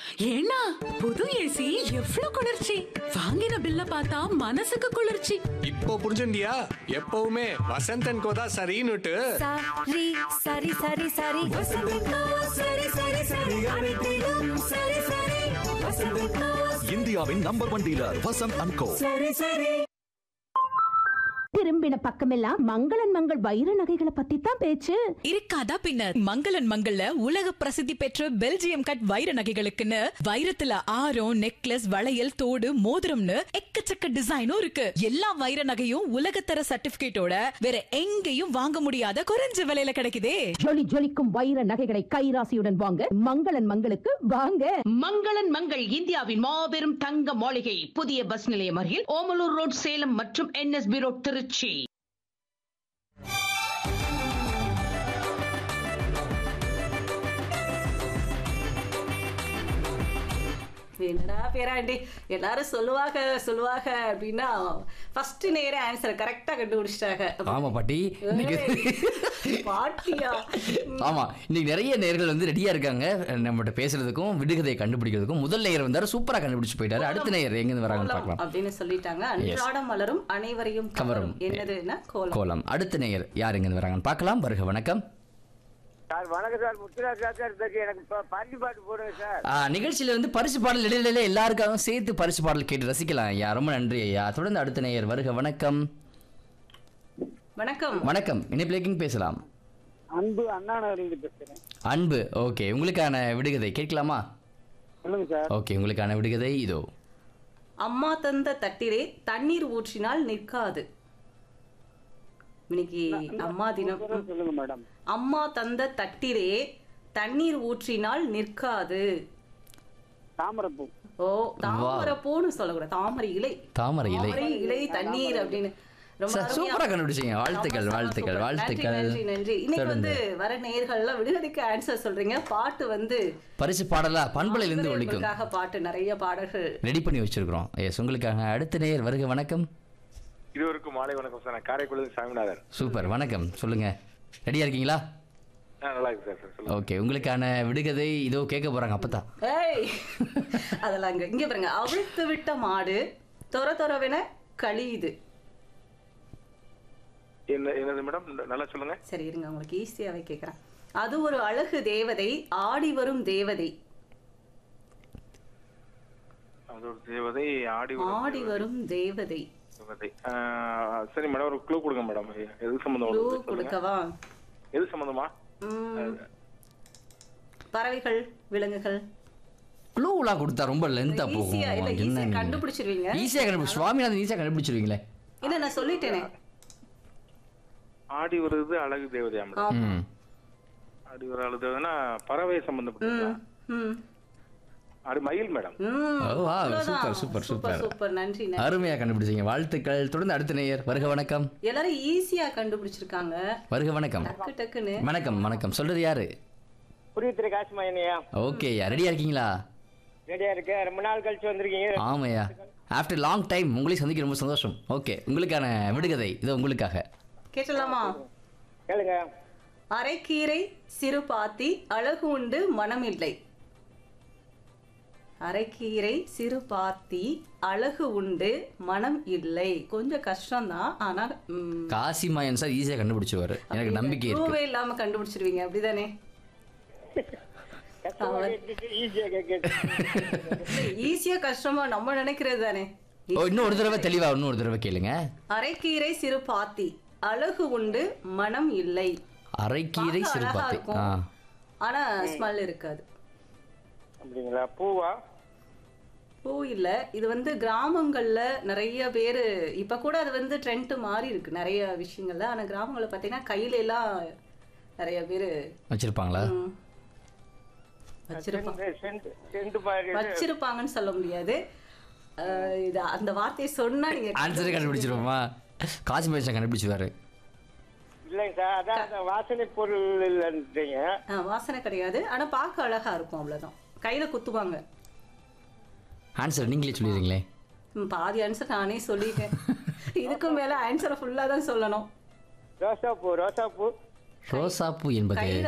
ஏன்னா புது ஏசி எவ்வளவு குளிர்ச்சி வாங்கின பில்ல பார்த்தா மனசுக்கு குளிர்ச்சி இப்போ புரிஞ்சுண்டியா எப்பவுமே வசந்தன் கோதா சரின்னுட்டு சரி சரி சரி சரி வசந்தக்கா சரி சரி சரி அனைத்திலும் சரி சரி வசந்தக்கா இந்தியாவின் number one dealer Vasanth and co சரி சரி திரும்பின பக்கமெல்லாம் மங்களன் மங்கள் வைர நகைகளை பத்தி தான் பேச்சு இருக்காதா பின்ன மங்களன் மங்கள்ல உலக பிரசித்தி பெற்ற பெல்ஜியம் கட் வைர நகைகளுக்குன்னு வைரத்துல ஆரம் நெக்லஸ் வளையல் தோடு மோதிரம்னு எக்கச்சக்க டிசைனும் இருக்கு எல்லா வைர நகையும் உலகத்தர சர்டிபிகேட்டோட வேற எங்கேயும் வாங்க முடியாத குறைஞ்ச விலையில கிடைக்குதே ஜொலி ஜொலிக்கும் வைர நகைகளை கைராசியுடன் வாங்க மங்களன் மங்களுக்கு வாங்க மங்களன் மங்கள் இந்தியாவின் மாபெரும் தங்க மாளிகை புதிய பஸ் நிலையம் அருகில் ஓமலூர் ரோட் சேலம் மற்றும் என்எஸ்பி ரோட் திருச்சி என்னடா பேராண்டி எல்லாரும் சொல்லுவாங்க சொல்லுவாங்க அப்படின்னா ஃபர்ஸ்ட் நேர ஆன்சர் கரெக்டா கண்டுபிடிச்சிட்டாங்க ஆமா பாட்டி இன்னைக்கு ஏய், பாட்டியா ஆமா இன்னைக்கு நிறைய நேர்கள் வந்து ரெடியா இருக்காங்க நம்மகிட்ட பேசுறதுக்கும் விடுகதையை கண்டுபிடிக்கிறதுக்கும் முதல் நேயர் வந்தாரு சூப்பரா கண்டுபிடிச்சு போயிட்டாரு அடுத்த நேயர் எங்க இருந்து வராங்கன்னு கோலம் பார்க்கலாம் அப்படின்னு சொல்லிட்டாங்க அன்றாடம் மலரும் அனைவரையும் கவரும். கவரும் என்னதுன்னா கோலம் கோலம் அடுத்த நேயர் யார் எங்க இருந்து வராங்கன்னு பார்க்கலாம் வருக வணக்கம் சார் வணக்கம் சார் முத்துராஜ் சார் சார் பேசி எனக்கு இப்போ பள்ளி பாட்டு போடுங்க சார் ஆ, நிகழ்ச்சியில வந்து பரிசு பாடல் இடையில எல்லாருக்காகவும் சேர்த்து பரிசு பாடல் கேட்டு ரசிக்கலாம் ஐயா ரொம்ப நன்றி ஐயா தொடர்ந்து அடுத்த நேயர் வருக வணக்கம் வணக்கம் வணக்கம் இணைப்பிலேக்கிங் பேசலாம் அன்பு அண்ணா நகரிலிருந்து பேசுகிறேன் அன்பு ஓகே உங்களுக்கான விடுகதை கேட்கலாமா சொல்லுங்க சார் ஓகே உங்களுக்கான விடுகதை இதோ அம்மா தந்த தட்டிலே தண்ணீர் ஊற்றினால் நிற்காது இன்னைக்கு அம்மா தினம் சொல்லுங்க மேடம் அம்மா தந்த தட்டிலே தண்ணீர் ஊற்றினால் நிற்காது தாமரப்பூ ஓ தாமரை பூன்னு சொல்லக்கூடாது தாமரை இலை தாமரை இலை தாமரை இலை தண்ணீர் அப்படின்னு ரொம்ப சார், அருமையா- சூப்பரா கண்டுபிடிச்சீங்க வாழ்த்துக்கள் ஆமா, வாழ்த்துக்கள் சூப்பர். வாழ்த்துக்கள் நன்றி நன்றி நன்றி இன்னைக்கு வந்து வர நேயர்கள்லாம் விடுதலைக்கு ஆன்சர் சொல்றீங்க பாட்டு வந்து பரிசு பாடலா பண்பலையில இருந்து ஒழிக்கும் உங்களுக்காக பாட்டு நிறைய பாடல்கள் ரெடி பண்ணி வச்சிருக்கிறோம் எஸ் உங்களுக்காக அடுத்த நேயர் வருக வணக்கம் இருவருக்கும் மாலை வணக்கம் சார் நான் காரைக்குடி சாமிநாதன் சூப்பர் வணக்கம் சொல்லுங்க ரெடியா இருக்கீங்களா ஆ, நல்லா இருக்கு சார் சார் சொல்லுங்க ஓகே உங்களுக்கான விடுகதை இதோ கேட்க போறாங்க அப்பதான் ஏய் அதெல்லாம் இங்க இங்க பாருங்க அவிழ்த்து விட்ட மாடு தொர தொரவென கழியுது என்ன என்னது மேடம் நல்லா சொல்லுங்க சரி இருங்க உங்களுக்கு ஈஸியாவே கேக்குறேன் அது ஒரு அழகு தேவதை ஆடி வரும் தேவதை அது ஒரு தேவதை ஆடி வரும் ஆடி வரும் தேவதை தேவதை ஆ, சரி மேடம் ஒரு க்ளூ கொடுங்க மேடம் எது சம்பந்தம் க்ளூ உள்ளது? சொல்லுங்க. கொடுக்கவா எது சம்பந்தமா ம், பறவைகள் விலங்குகள் க்ளூலாம் கொடுத்தா ரொம்ப லென்த்தா போகும் ஈஸியா இல்ல என்ன ஈஸியா நீங்க? கண்டுபிடிச்சிருவீங்க ஈஸியா கண்டுபிடிச்சு சுவாமிநாதன் ஈஸியா கண்டுபிடிச்சிருவீங்களே இல்ல நான் சொல்லிட்டேனே ஆடி வருது அழகு தேவதையா மேடம் ம் ஆடி வர அழகு தேவதைனா பறவை சம்பந்தப்பட்டதா ம் ஆடி மயில் மேடம் ம் ஓ, வா, அவ்வளவுதான். Super, super, super. சூப்பர் நன்றி நன்றி அருமையா கண்டுபிடிச்சீங்க வாழ்த்துக்கள் தொடர்ந்து அடுத்த நேயர் வருக வணக்கம் எல்லாரும் ஈஸியா கண்டுபிடிச்சிருக்காங்க வருக வணக்கம் டக்கு டக்குன்னு வணக்கம் வணக்கம் சொல்றது யாரு புரியத்திரை காசு மையனையா ஓகே ரெடியா இருக்கீங்களா ரெடியா இருக்கு ரொம்ப நாள் கழிச்சு வந்திருக்கீங்க ஆமையா ஆஃப்டர் லாங் டைம் உங்களையும் சந்திக்க ரொம்ப சந்தோஷம் ஓகே உங்களுக்கான விடுகதை இது உங்களுக்காக கேட்டலாமா கேளுங்க அரைக்கீரை சிறு பாத்தி அழகு உண்டு மனமில்லை அரைக்கீரை சிறு பாத்தி அழகு உண்டு மனம் இல்லை கொஞ்சம் கஷ்டம்தான் ஆனா ம், காசி மாயன் சார் ஈஸியா கண்டுபிடிச்சுவாரு எனக்கு நம்பிக்கை இருக்கு clue-வே இல்லாம கண்டுபிடிச்சிருவீங்க அப்படிதானே ஈஸியா கேட்க ஈஸியா கஷ்டமா நம்ம நினைக்கிறது தானே ஓ இன்னும் ஒரு தடவை தெளிவா இன்னும் ஒரு தடவை கேளுங்க அரைக்கீரை சிறு பாத்தி அழகு உண்டு மனம் இல்லை அரைக்கீரை பார்க்க அழகா சிறுபாத்தி இருக்கும். ஆ ஆனா ஸ்மெல் இருக்காது அப்படிங்களா பூவா பூ இல்ல இது வந்து கிராமங்கள்ல நிறைய பேரு இப்ப கூட அது வந்து ட்ரெண்ட் மாறி இருக்கு நிறைய விஷயங்கள்ல ஆனா கிராமங்கள்ல பாத்தீங்கன்னா கையில எல்லாம் நிறைய பேரு வச்சிருப்பாங்களா ம், வச்சிருப்பாங்க செண்டு செண்டு மாதிரி இது. வச்சிருப்பாங்கன்னு சொல்ல முடியாது அஹ், இது அந்த வார்த்தையை சொன்னா நீங்க ஆன்சரே கண்டுபிடிச்சிருவோமா காசி மாயன் சார் கண்டுபிடிச்சுவாரு இல்லைங்க சார் அதான் அந்த வாசனை பொருள் இல்லைன்றீங்க அஹ், வாசனை கிடையாது ஆனா பார்க்க அழகா இருக்கும் அவ்வளவுதான் கையில குத்துவாங்க ஆன்சர் நீங்களே சொல்லிடுறீங்களே ம், பாதி ஆன்சர் நானே சொல்லிட்டேன் இதுக்கு மேல ஆன்சரை ஃபுல்லா தான் சொல்லணும் ரோசாப்பூ ரோசாப்பூ ரோசாப்பூ என்பது கையில